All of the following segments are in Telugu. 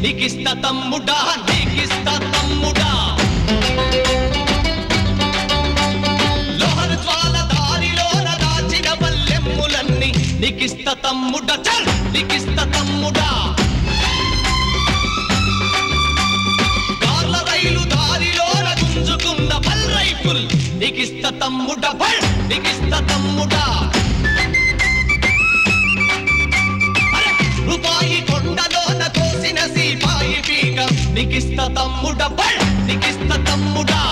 నీకిస్త తమ్ముడా నీకిస్త తమ్ముడా లోహన జ్వాల దారిలోన దాచిన వల్లెమ్ములన్నీ నీకిస్త తమ్ముడా చల్ నీకిస్త తమ్ముడా కార్ల రైలు దారిలోన గుంజుకున్న బల్ రైఫుల్ నీకిస్త తమ్ముడా బల్ నీకిస్త తమ్ముడా అరే, రూపాయి కొండలోన కోసిన సీపాయి పీక నీకిస్త తమ్ముడా బల్ నీకిస్త తమ్ముడా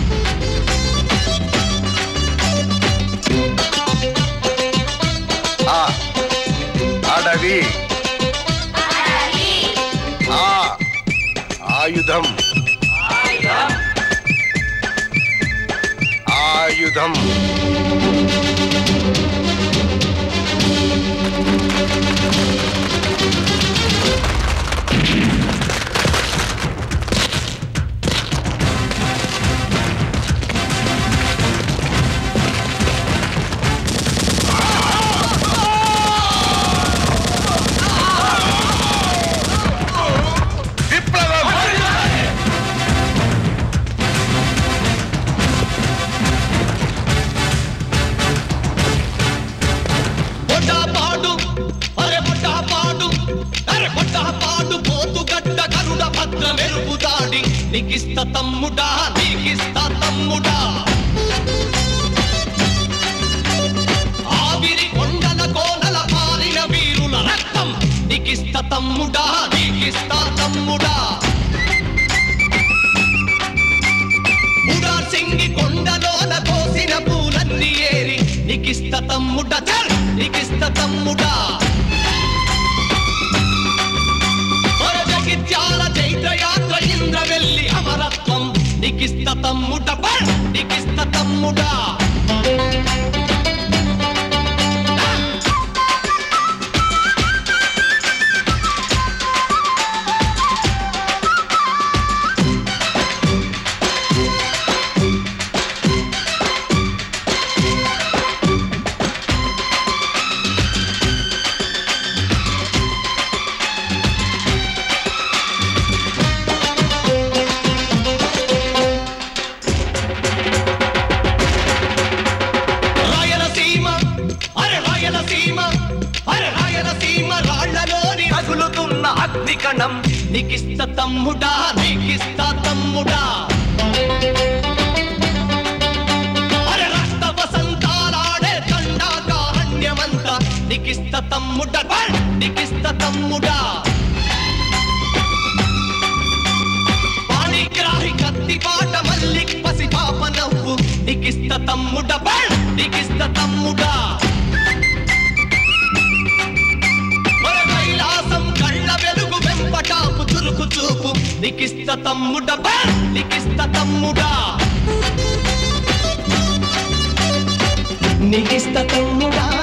ఆ అడవి ఆ ఆయుధం ఆయుధం విప్లవం పొట్టాపాడు అరే పొట్టాపాడు అరే పొట్టాపాడు పోతుగడ్డ కరుడ భద్ర మెరుపుదాడి నీకిస్త తమ్ముడా నీకిస్త తమ్ముడా ఆవిరి కొండల కోనల పారిన వీరుల రక్తం నీకిస్త తమ్ముడా నీకిస్త తమ్ముడా ఉడా సింగి కొండలోన కోసిన పూలన్నీ ఏరి నీకిస్త తమ్ముడా చల్ నీకిస్త తమ్ముడా జగిత్యాల చైత్రయాత్ర ఇంద్ర వెళ్ళి అమరత్వం నీకిస్త తమ్ముడ బల్ నీకిస్త తమ్ముడా రాయలసీమ అరే రాయలసీమ అరే రాయలసీమ రాళ్లలోని రగులుతున్న అగ్నికణం నీకిస్త తమ్ముడా నీకిస్త తమ్ముడా అరే రక్త వసంతాలాడే దండాకారణ్యమంతా నీకిస్త తమ్ముడ బల్ నీకిస్త తమ్ముడా పాణిగ్రాహి కత్తి పాట మల్లిక్ పసి పాప నవ్వు నీకిస్త తమ్ముడ బల్ నీకిస్త తమ్ముడా మన కైలాసం కళ్ళ వెలుగు వెంపటాపు చురుకు చూపు నీకిస్త తమ్ముడ బల్ నీకిస్త తమ్ముడా నీకిస్త తమ్ముడా